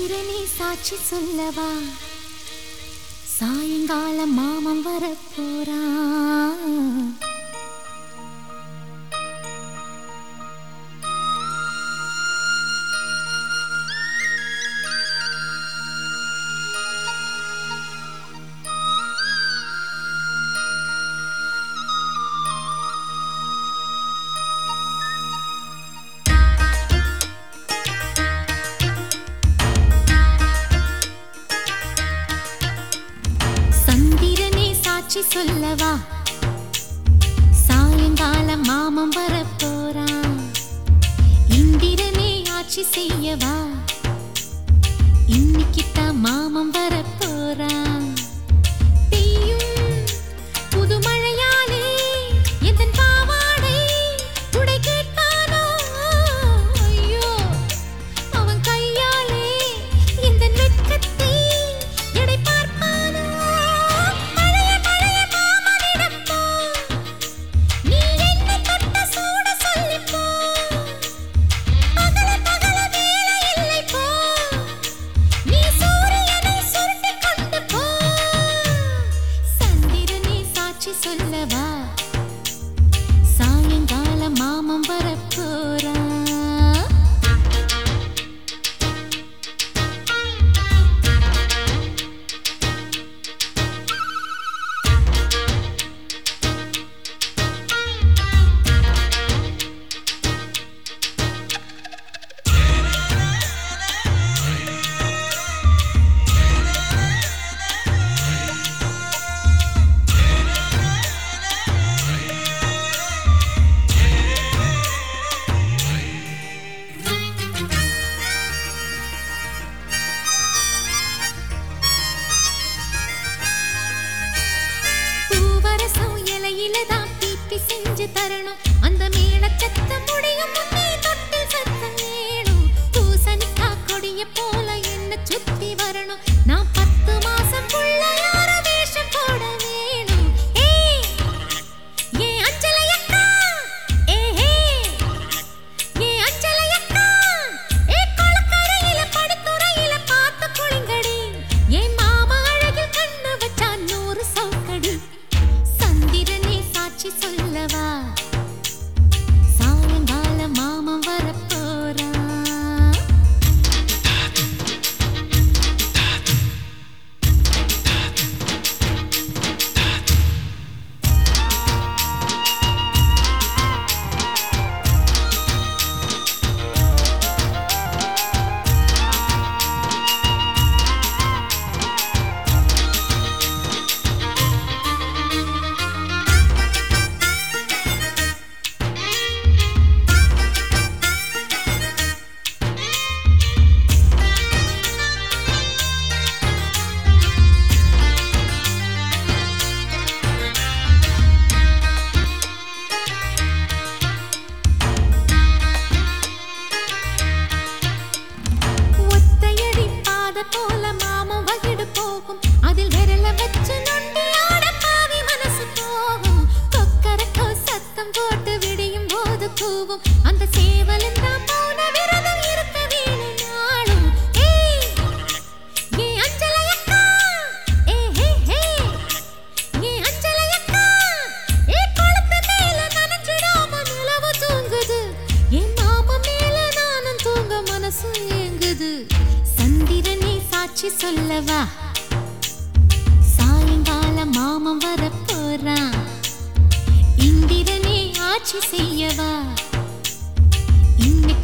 சந்திரனே சாட்சி சொல்லவா சாயங்காலம் மாமன் வரப்போறா சந்திரனே சாட்சி சொல்லவா சாயங்காலம் மாமன் வரப்போறா இந்திரனே ஆட்சி செய்யவா இன்னைக்குத்தான் மாமன் வரப்போறா பெய்யும் புது மழையாலே எந்தன் பாவாடை துடை கேட்பானோ ஐயோ அவன் கையாலே எந்தன் வெட்கத்தை எடை பார்ப்பானோ பழைய பழைய மாமனிடம் போ நீ என்னை தொட்ட சூட சொல்லிப் போ பகல பகல வேலை இல்லை போ நீ சூரியனை சுருட்டிக் கொண்டு போ சந்திரனே சாட்சி சொல்லவா சாயங்காலம் மாமன் வரப்போறா பூவரசம் இலையில தான் பீப்பி செஞ்சு தரணும் அந்த மேளச்சத்தம் முடியும் முன்னே தொட்டில் சத்தம் வேணும் பூசணிக்கா கொடிய போல என்ன சுத்தி வரணும் நான் பத்து மாசம் புள்ள யார வேஷம் போட வேணும் ஏய் ஏ அஞ்சலையக்கா ஏ ஹே ஏ அஞ்சலையக்கா ஏ கொளக்கரையில படுத்துறையில பார்த்து குளிங்கடி என் மாமா அழகில் கண்ணு வச்சா நூறு சவுக்கடி சந்திரனே சாட்சி சொல்லவா சாயங்காலம் மாமன் வரப்போறா ஒத்தையடி பாத போல மாமன் வகிடு போகும் அதில் விரல வச்சு நொண்டி ஆட பாவி மனசு போகும் கொக்கரக்கோ சத்தம் போட்டு விடியும் போது கூவும் அந்த சேவலும் தான் மௌன விரதம் இருக்க வேணும் நாளும் ஏய் ஏ அஞ்சலையக்கா ஏ ஹே ஹே ஏ அஞ்சலையக்கா ஏ கொளுத்து மேல நனைஞ்சிடாம நிலவு தூங்குது என் மாமா மேல நானும் தூங்க மனசு ஏங்குது சந்திரனே சாட்சி சொல்லவா சாயங்காலம் மாமன் வரப்போறான் இந்திரனே ஆட்சி செய்யவா இன்னைக்கு